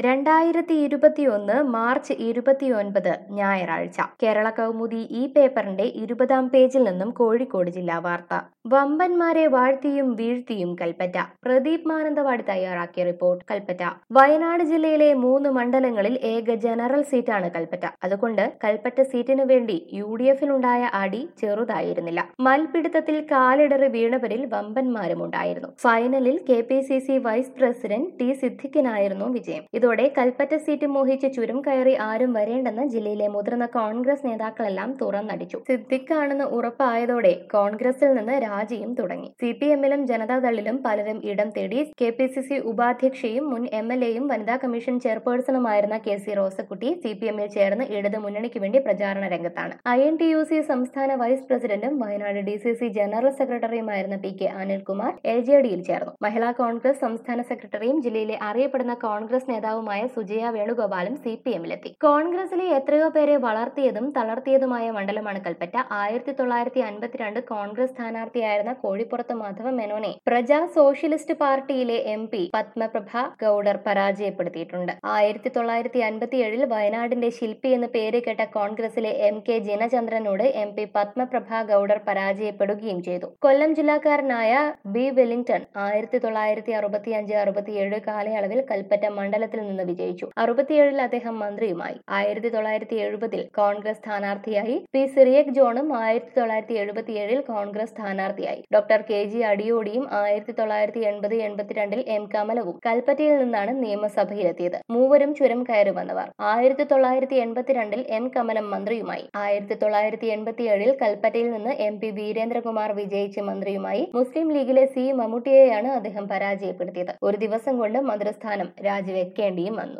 രണ്ടായിരത്തി ഇരുപത്തിയൊന്ന് മാർച്ച് ഇരുപത്തിയൊൻപത് ഞായറാഴ്ച കേരള കൗമുദി ഈ പേപ്പറിന്റെ ഇരുപതാം പേജിൽ നിന്നും കോഴിക്കോട് ജില്ലാ വാർത്ത വമ്പന്മാരെ വാഴ്ത്തിയും വീഴ്ത്തിയും കൽപ്പറ്റ പ്രദീപ് മാനന്തവാടി തയ്യാറാക്കിയ റിപ്പോർട്ട് കൽപ്പറ്റ വയനാട് ജില്ലയിലെ മൂന്ന് മണ്ഡലങ്ങളിൽ ഏക ജനറൽ സീറ്റാണ് കൽപ്പറ്റ അതുകൊണ്ട് കൽപ്പറ്റ സീറ്റിനു വേണ്ടി യു ഡി എഫിനുണ്ടായ അടി ചെറുതായിരുന്നില്ല മൽപിടുത്തത്തിൽ കാലിടറി വീണവരിൽ വമ്പന്മാരുമുണ്ടായിരുന്നു ഫൈനലിൽ K P C C vice president T സിദ്ദിഖിനായിരുന്നു വിജയം ഇതോടെ കൽപ്പറ്റ സീറ്റ് മോഹിച്ച് ചുരം കയറി ആരും വരേണ്ടെന്ന് ജില്ലയിലെ മുതിർന്ന കോൺഗ്രസ് നേതാക്കളെല്ലാം തുറന്നടിച്ചു സിദ്ദിഖാണെന്ന് ഉറപ്പായതോടെ കോൺഗ്രസിൽ നിന്ന് രാജിയും തുടങ്ങി സി പി എമ്മിലും ജനതാദളിലും പലരും ഇടം തേടി കെ പി സി സി ഉപാധ്യക്ഷയും മുൻ എം എൽ എയും വനിതാ കമ്മീഷൻ ചെയർപേഴ്സണുമായിരുന്ന K C Rosakutty C P എമ്മിൽ ചേർന്ന് ഇടത് മുന്നണിക്ക് വേണ്ടി പ്രചാരണ രംഗത്താണ് I N T U C സംസ്ഥാന വൈസ് പ്രസിഡന്റും Wayanad D C C general സെക്രട്ടറിയുമായിരുന്ന P K Anilkumar L J ഡിയിൽ ചേർന്നു മഹിളാ കോൺഗ്രസ് സംസ്ഥാന സെക്രട്ടറിയും ജില്ലയിലെ അറിയപ്പെടുന്ന കോൺഗ്രസ് നേതാവുമായ സുജയ വേണുഗോപാലും സി പി എമ്മിലെത്തി കോൺഗ്രസിലെ എത്രയോ പേരെ വളർത്തിയതും തളർത്തിയതുമായ മണ്ഡലമാണ് കൽപ്പറ്റ ആയിരത്തി തൊള്ളായിരത്തി അൻപത്തിരണ്ട് കോൺഗ്രസ് സ്ഥാനാർത്ഥിയായിരുന്ന കോഴിപ്പുറത്ത് മാധവ മേനോനെ പ്രജാ സോഷ്യലിസ്റ്റ് പാർട്ടിയിലെ എം പി പത്മപ്രഭ ഗൌഡർ പരാജയപ്പെടുത്തിയിട്ടുണ്ട് ആയിരത്തി തൊള്ളായിരത്തി അൻപത്തിയേഴിൽ വയനാടിന്റെ ശില്പി എന്ന് പേര് കേട്ട കോൺഗ്രസിലെ എം കെ ജിനചന്ദ്രനോട് എം പി പത്മപ്രഭ ഗൌഡർ പരാജയപ്പെടുകയും ചെയ്തു കൊല്ലം ജില്ലാക്കാരനായ ബി വെല്ലിംഗ്ടൺ ആയിരത്തി തൊള്ളായിരത്തി അറുപത്തിയഞ്ച് അറുപത്തിയേഴ് കാലയളവിൽ കൽപ്പറ്റ മണ്ഡലത്തിൽ നിന്ന് വിജയിച്ചു അറുപത്തിയേഴിൽ അദ്ദേഹം മന്ത്രിയുമായി ആയിരത്തി തൊള്ളായിരത്തി എഴുപതിൽ കോൺഗ്രസ് സ്ഥാനാർത്ഥിയായി പി സിറിയക് ജോണും ആയിരത്തി തൊള്ളായിരത്തി എഴുപത്തിയേഴിൽ കോൺഗ്രസ് സ്ഥാനാർത്ഥിയായി ഡോക്ടർ കെ ജി അടിയോടിയും ആയിരത്തി തൊള്ളായിരത്തി എൺപത് എൺപത്തിരണ്ടിൽ എം കമലവും കൽപ്പറ്റയിൽ നിന്നാണ് നിയമസഭയിലെത്തിയത് മൂവരും ചുരം കയറി വന്നവർ ആയിരത്തി തൊള്ളായിരത്തി എൺപത്തിരണ്ടിൽ എം കമലം മന്ത്രിയുമായി ആയിരത്തി തൊള്ളായിരത്തി എൺപത്തിയേഴിൽ കൽപ്പറ്റയിൽ നിന്ന് എം പി വീരേന്ദ്രകുമാർ വിജയിച്ച് മന്ത്രിയുമായി മുസ്ലിം ലീഗിലെ സി മമ്മൂട്ടിയെയാണ് അദ്ദേഹം പരാജയപ്പെടുത്തിയത് ഒരു ദിവസം കൊണ്ട് മന്ത്രിസ്ഥാനം രാജിവെക്കേണ്ടിയും വന്നു